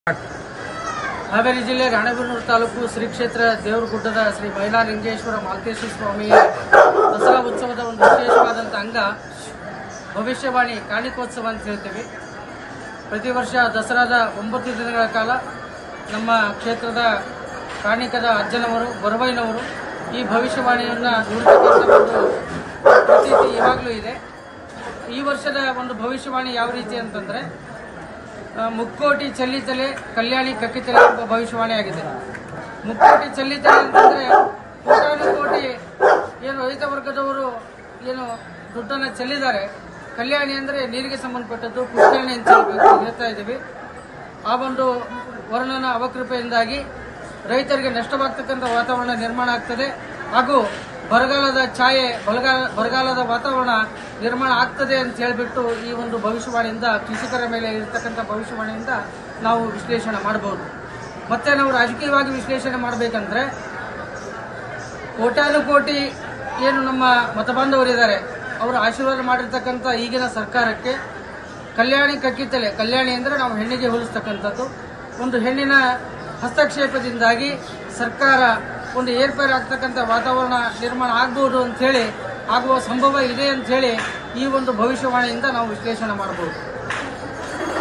ಹಾವೇರಿ ಜಿಲ್ಲೆ ರಾಣೆಬೆನ್ನೂರು ತಾಲೂಕು ಶ್ರೀ ಕ್ಷೇತ್ರ ದೇವರಗುಡ್ಡದ ಶ್ರೀ ಮೈಲಾಲಿಂಗೇಶ್ವರ ಮಾಲ್ತೇಶ್ವರ ಸ್ವಾಮಿಯ ದಸರಾ ಉತ್ಸವದ ಒಂದು ವಿಶೇಷವಾದಂಥ ಅಂಗ ಭವಿಷ್ಯವಾಣಿ ಕಾಣಿಕೋತ್ಸವ ಅಂತ ಹೇಳ್ತೀವಿ ಪ್ರತಿ ವರ್ಷ ದಸರಾದ ಒಂಬತ್ತು ದಿನಗಳ ಕಾಲ ನಮ್ಮ ಕ್ಷೇತ್ರದ ಕಾಣಿಕದ ಅಜ್ಜನವರು ಬೊರಬೈನವರು ಈ ಭವಿಷ್ಯವಾಣಿಯನ್ನು ನುಡಿತಕ್ಕಂಥ ಒಂದು ಪ್ರತೀತಿ ಇವಾಗಲೂ ಇದೆ ಈ ವರ್ಷದ ಒಂದು ಭವಿಷ್ಯವಾಣಿ ಯಾವ ರೀತಿ ಅಂತಂದ್ರೆ ಆ, ಮುಕ್ಕೋಟಿ ಚೆಲ್ಲಿತಲೆ ಕಲ್ಯಾಣಿ ಕಕ್ಕಿತಲೆ ಎಂಬ ಭವಿಷ್ಯವಾಣಿ ಆಗಿದೆ ಮುಕ್ಕೋಟಿ ಚೆಲ್ಲಿತಲೆ ಅಂತಂದ್ರೆ ಕೋಟಾನು ಕೋಟಿ ಏನು ರೈತ ವರ್ಗದವರು ಏನು ದುಡ್ಡನ್ನು ಚೆಲ್ಲಿದ್ದಾರೆ ಕಲ್ಯಾಣಿ ಅಂದ್ರೆ ನೀರಿಗೆ ಸಂಬಂಧಪಟ್ಟದ್ದು ಪುಷ್ಕರಣಿ ಅಂತ ಹೇಳ್ಬೇಕು- ಹೇಳ್ತಾ ಇದ್ದೀವಿ ಆ ಒಂದು ವರ್ಣನ ಅವಕೃಪೆಯಿಂದಾಗಿ ರೈತರಿಗೆ ನಷ್ಟವಾಗ್ತಕ್ಕಂಥ ವಾತಾವರಣ ನಿರ್ಮಾಣ ಆಗ್ತದೆ ಹಾಗೂ ಬರಗಾಲದ ಛಾಯೆ ಬರಗಾಲ ಬರಗಾಲದ ವಾತಾವರಣ ನಿರ್ಮಾಣ ಆಗ್ತದೆ ಅಂತ ಹೇಳಿಬಿಟ್ಟು ಈ ಒಂದು ಭವಿಷ್ಯವಾಣಿಯಿಂದ ಕೃಷಿಕರ ಮೇಲೆ ಇರತಕ್ಕಂಥ ಭವಿಷ್ಯವಾಣಿಯಿಂದ ನಾವು ವಿಶ್ಲೇಷಣೆ ಮಾಡಬಹುದು ಮತ್ತೆ ನಾವು ರಾಜಕೀಯವಾಗಿ ವಿಶ್ಲೇಷಣೆ ಮಾಡಬೇಕಂದ್ರೆ ಕೋಟ್ಯಾನು ಕೋಟಿ ಏನು ನಮ್ಮ ಮತಬಾಂಧವರಿದ್ದಾರೆ ಅವರು ಆಶೀರ್ವಾದ ಮಾಡಿರ್ತಕ್ಕಂಥ ಈಗಿನ ಸರ್ಕಾರಕ್ಕೆ ಕಲ್ಯಾಣಿ ಕಕ್ಕಿತಲೆ ಕಲ್ಯಾಣಿ ಅಂದರೆ ನಾವು ಹೆಣ್ಣಿಗೆ ಹೋಲಿಸ್ತಕ್ಕಂಥದ್ದು ಒಂದು ಹೆಣ್ಣಿನ ಹಸ್ತಕ್ಷೇಪದಿಂದಾಗಿ ಸರ್ಕಾರ ಒಂದು ಏರ್ಪೇರಾಗ್ತಕ್ಕಂಥ ವಾತಾವರಣ ನಿರ್ಮಾಣ ಆಗ್ಬೋದು ಅಂಥೇಳಿ ಆಗುವ ಸಂಭವ ಇದೆ ಅಂಥೇಳಿ ಈ ಒಂದು ಭವಿಷ್ಯವಾಣಿಯಿಂದ ನಾವು ವಿಶ್ಲೇಷಣೆ ಮಾಡಬಹುದು